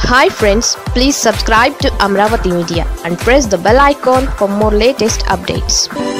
hi friends please subscribe to Amaravati media and press the bell icon for more latest updates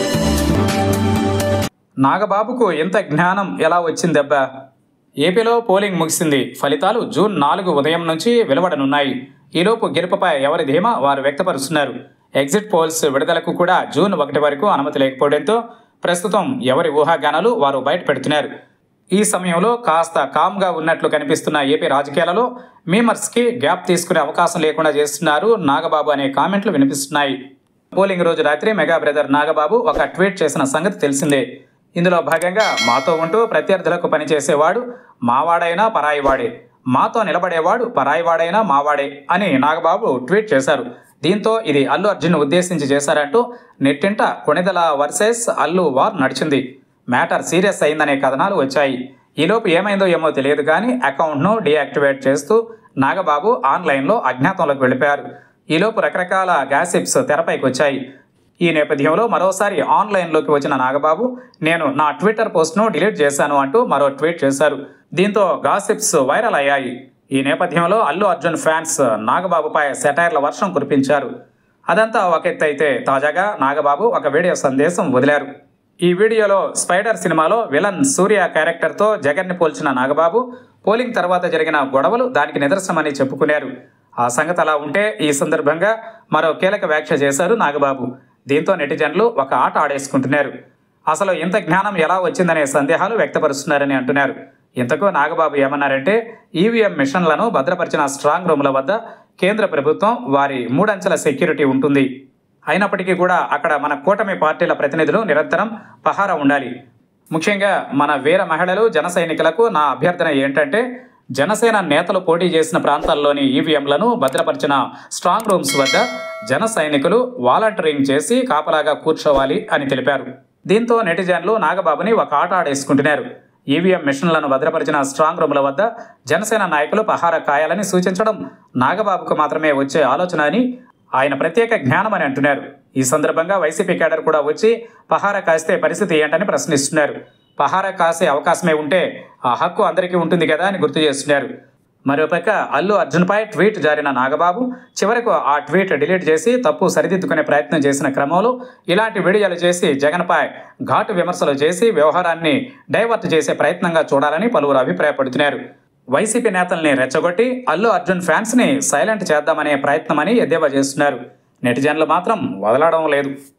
నాగబాబుకు ఇంత జ్ఞానం ఎలా వచ్చిందబ్బా ఏపీలో పోలింగ్ ముగిసింది ఫలితాలు జూన్ నాలుగు ఉదయం నుంచి వెలువడనున్నాయి ఈలోపు గెలుపుపై ఎవరి ధీమా వారు వ్యక్తపరుస్తున్నారు ఎగ్జిట్ పోల్స్ విడుదలకు కూడా జూన్ ఒకటి వరకు అనుమతి లేకపోవడంతో ప్రస్తుతం ఎవరి ఊహాగానాలు వారు బయట పెడుతున్నారు ఈ సమయంలో కాస్త కామ్గా ఉన్నట్లు కనిపిస్తున్న ఏపీ రాజకీయాలలో మీమర్స్కి గ్యాప్ తీసుకునే అవకాశం లేకుండా చేస్తున్నారు నాగబాబు అనే కామెంట్లు వినిపిస్తున్నాయి పోలింగ్ రోజు రాత్రి మెగా బ్రదర్ నాగబాబు ఒక ట్వీట్ చేసిన సంగతి తెలిసిందే ఇందులో భాగంగా మాతో ఉంటూ ప్రత్యర్థులకు పనిచేసేవాడు మావాడైనా పరాయివాడే మాతో నిలబడేవాడు పరాయివాడైనా మావాడే అని నాగబాబు ట్వీట్ చేశారు దీంతో ఇది అల్లు అర్జున్ ఉద్దేశించి చేశారంటూ నెట్టింట కొణిదల వర్సెస్ అల్లు వార్ నడిచింది మ్యాటర్ సీరియస్ అయిందనే కథనాలు వచ్చాయి ఈలోపు ఏమైందో ఏమో తెలియదు కానీ అకౌంట్ను డీయాక్టివేట్ చేస్తూ నాగబాబు ఆన్లైన్లో అజ్ఞాతంలోకి వెళ్ళిపోయారు ఈలోపు రకరకాల గ్యాసిప్స్ తెరపైకి వచ్చాయి ఈ నేపథ్యంలో మరోసారి ఆన్లైన్లోకి వచ్చిన నాగబాబు నేను నా ట్విట్టర్ పోస్ట్ను డిలీట్ చేశాను అంటూ మరో ట్వీట్ చేశారు దీంతో గాసిప్స్ వైరల్ అయ్యాయి ఈ నేపథ్యంలో అల్లు అర్జున్ ఫ్యాన్స్ నాగబాబుపై సెటైర్ల వర్షం కురిపించారు అదంతా ఒక ఎత్తు అయితే తాజాగా నాగబాబు ఒక వీడియో సందేశం వదిలారు ఈ వీడియోలో స్పైడర్ సినిమాలో విలన్ సూర్య క్యారెక్టర్తో జగన్ని పోల్చిన నాగబాబు పోలింగ్ తర్వాత జరిగిన గొడవలు దానికి నిదర్శనమని చెప్పుకున్నారు ఆ సంగతి అలా ఉంటే ఈ సందర్భంగా మరో కీలక వ్యాఖ్య చేశారు నాగబాబు దీంతో నెటిజన్లు ఒక ఆట ఆడేసుకుంటున్నారు అసలు ఇంత జ్ఞానం ఎలా వచ్చిందనే సందేహాలు వ్యక్తపరుస్తున్నారని అంటున్నారు ఇంతకు నాగబాబు ఏమన్నారంటే ఈవీఎం మిషన్లను భద్రపరిచిన స్ట్రాంగ్ రూమ్ల వద్ద కేంద్ర ప్రభుత్వం వారి మూడంచెల సెక్యూరిటీ ఉంటుంది అయినప్పటికీ కూడా అక్కడ మన కూటమి పార్టీల ప్రతినిధులు నిరంతరం పహారా ఉండాలి ముఖ్యంగా మన వీర మహిళలు జన సైనికులకు నా అభ్యర్థన ఏంటంటే జనసేన నేతలు పోటీ చేసిన ప్రాంతాల్లోని ఈవీఎంలను భద్రపరిచిన స్ట్రాంగ్ రూమ్స్ వద్ద జన సైనికులు వాలంటీరింగ్ చేసి కాపలాగా కూర్చోవాలి అని తెలిపారు దీంతో నెటిజన్లు నాగబాబుని ఒక ఆట ఆడేసుకుంటున్నారు ఈవీఎం మిషన్లను భద్రపరిచిన స్ట్రాంగ్ రూమ్ల వద్ద జనసేన నాయకులు పహారా కాయాలని సూచించడం నాగబాబుకు మాత్రమే వచ్చే ఆలోచన అని ఆయన ప్రత్యేక జ్ఞానం అని అంటున్నారు ఈ సందర్భంగా వైసీపీ కేడర్ కూడా వచ్చి పహారా కాస్తే పరిస్థితి ఏంటని ప్రశ్నిస్తున్నారు పహారా కాసే అవకాశమే ఉంటే ఆ హక్కు అందరికీ ఉంటుంది కదా అని గుర్తు చేస్తున్నారు మరోపక్క అల్లు అర్జున్పై ట్వీట్ జారిన నాగబాబు చివరకు ఆ ట్వీట్ డిలీట్ చేసి తప్పు సరిదిద్దుకునే ప్రయత్నం చేసిన క్రమంలో ఇలాంటి వీడియోలు చేసి జగన్పై ఘాటు విమర్శలు చేసి వ్యవహారాన్ని డైవర్ట్ చేసే ప్రయత్నంగా చూడాలని పలువురు అభిప్రాయపడుతున్నారు వైసీపీ నేతల్ని రెచ్చగొట్టి అల్లు అర్జున్ ఫ్యాన్స్ని సైలెంట్ చేద్దామనే ప్రయత్నమని ఎద్దేవా చేస్తున్నారు నెటిజన్లు మాత్రం వదలడం లేదు